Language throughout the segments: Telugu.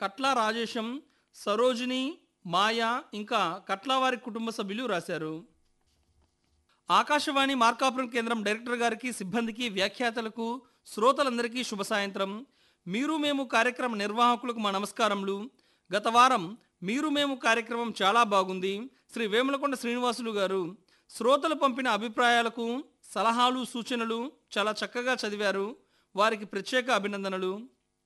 కట్ల రాజేశం సరోజిని మాయ ఇంకా కట్ల వారి కుటుంబ సభ్యులు రాశారు ఆకాశవాణి మార్కాపురం కేంద్రం డైరెక్టర్ గారికి సిబ్బందికి వ్యాఖ్యాతలకు శ్రోతలందరికీ శుభ సాయంత్రం మీరు మేము కార్యక్రమ నిర్వాహకులకు మా నమస్కారములు గత వారం మీరు మేము కార్యక్రమం చాలా బాగుంది శ్రీ వేములకొండ శ్రీనివాసులు గారు శ్రోతలు పంపిన అభిప్రాయాలకు సలహాలు సూచనలు చాలా చక్కగా చదివారు వారికి ప్రత్యేక అభినందనలు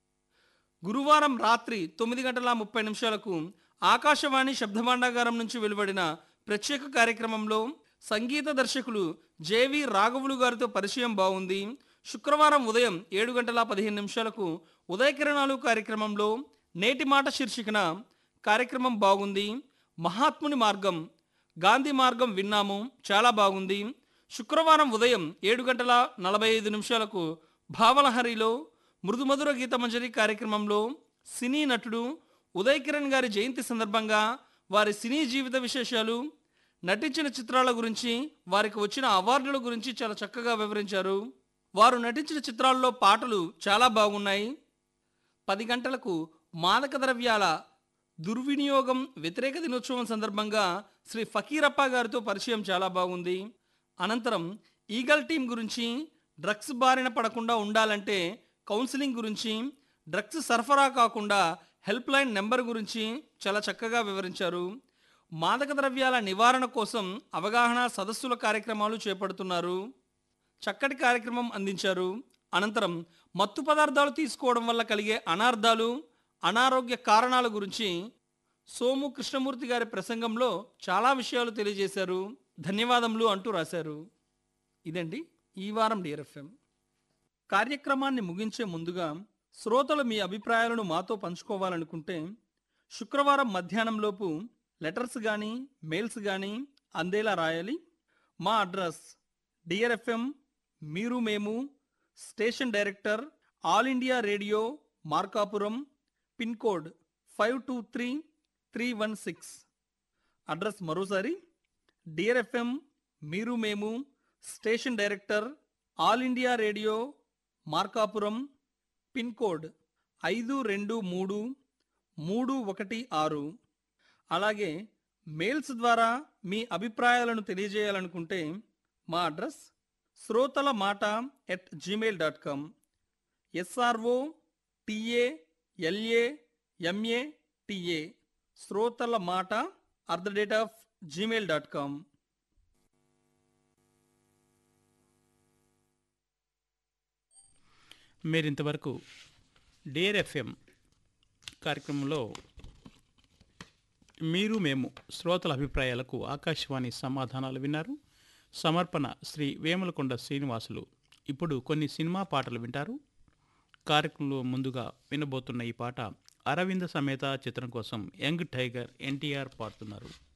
గురువారం రాత్రి తొమ్మిది గంటల ముప్పై నిమిషాలకు ఆకాశవాణి శబ్దభాండాగారం నుంచి వెలువడిన ప్రత్యేక కార్యక్రమంలో సంగీత దర్శకులు జేవి రాఘవులు గారితో పరిచయం బాగుంది శుక్రవారం ఉదయం ఏడు గంటల పదిహేను నిమిషాలకు ఉదయకిరణాలు కార్యక్రమంలో నేటి మాట శీర్షికన కార్యక్రమం బాగుంది మహాత్ముని మార్గం గాంధీ మార్గం విన్నాము చాలా బాగుంది శుక్రవారం ఉదయం ఏడు గంటల నలభై ఐదు నిమిషాలకు భావలహరిలో మృదుమధుర గీతమంజరి కార్యక్రమంలో సినీ నటుడు ఉదయ్ కిరణ్ గారి జయంతి సందర్భంగా వారి సినీ జీవిత విశేషాలు నటించిన చిత్రాల గురించి వారికి వచ్చిన అవార్డుల గురించి చాలా చక్కగా వివరించారు వారు నటించిన చిత్రాల్లో పాటలు చాలా బాగున్నాయి పది గంటలకు మాదక ద్రవ్యాల దుర్వినియోగం వ్యతిరేక దినోత్సవం సందర్భంగా శ్రీ ఫకీరప్ప గారితో పరిచయం చాలా బాగుంది అనంతరం ఈగల్ టీం గురించి డ్రగ్స్ బారిన పడకుండా ఉండాలంటే కౌన్సిలింగ్ గురించి డ్రగ్స్ సరఫరా కాకుండా హెల్ప్ లైన్ నెంబర్ గురించి చాలా చక్కగా వివరించారు మాదక ద్రవ్యాల నివారణ కోసం అవగాహన సదస్సుల కార్యక్రమాలు చేపడుతున్నారు చక్కటి కార్యక్రమం అందించారు అనంతరం మత్తు పదార్థాలు తీసుకోవడం వల్ల కలిగే అనార్థాలు అనారోగ్య కారణాల గురించి సోము కృష్ణమూర్తి గారి ప్రసంగంలో చాలా విషయాలు తెలియజేశారు ధన్యవాదములు అంటూ రాశారు ఇదండి ఈ వారం డిఆర్ఎఫ్ఎం కార్యక్రమాన్ని ముగించే ముందుగా శ్రోతలు మీ అభిప్రాయాలను మాతో పంచుకోవాలనుకుంటే శుక్రవారం మధ్యాహ్నంలోపు లెటర్స్ కానీ మెయిల్స్ కానీ అందేలా రాయాలి మా అడ్రస్ డిఆర్ఎఫ్ఎం మీరు మేము station director All India Radio Markapuram pin code five two three three one six address మరోసారి డిఆర్ఎఫ్ఎం మీరు మేము station director All India Radio Markapuram pin code ఐదు రెండు మూడు మూడు ఒకటి ఆరు అలాగే మెయిల్స్ ద్వారా మీ అభిప్రాయాలను తెలియజేయాలనుకుంటే మా అడ్రస్ శ్రోతల మాట at gmail dot com SRO TA LA MA TA శ్రోతల మాట at the rate of gmail dot com మీరు ఇంతవరకు డిఆర్ఎఫ్ఎం కార్యక్రమంలో మీరు మేము శ్రోతల అభిప్రాయాలకు ఆకాశవాణి సమాధానాలు విన్నారు సమర్పణ శ్రీ వేములకొండ శ్రీనివాసులు ఇప్పుడు కొన్ని సినిమా పాటలు వింటారు కార్యక్రమంలో ముందుగా వినబోతున్న ఈ పాట అరవింద సమేత చిత్రం కోసం యంగ్ టైగర్ ఎన్టీఆర్ పాడుతున్నారు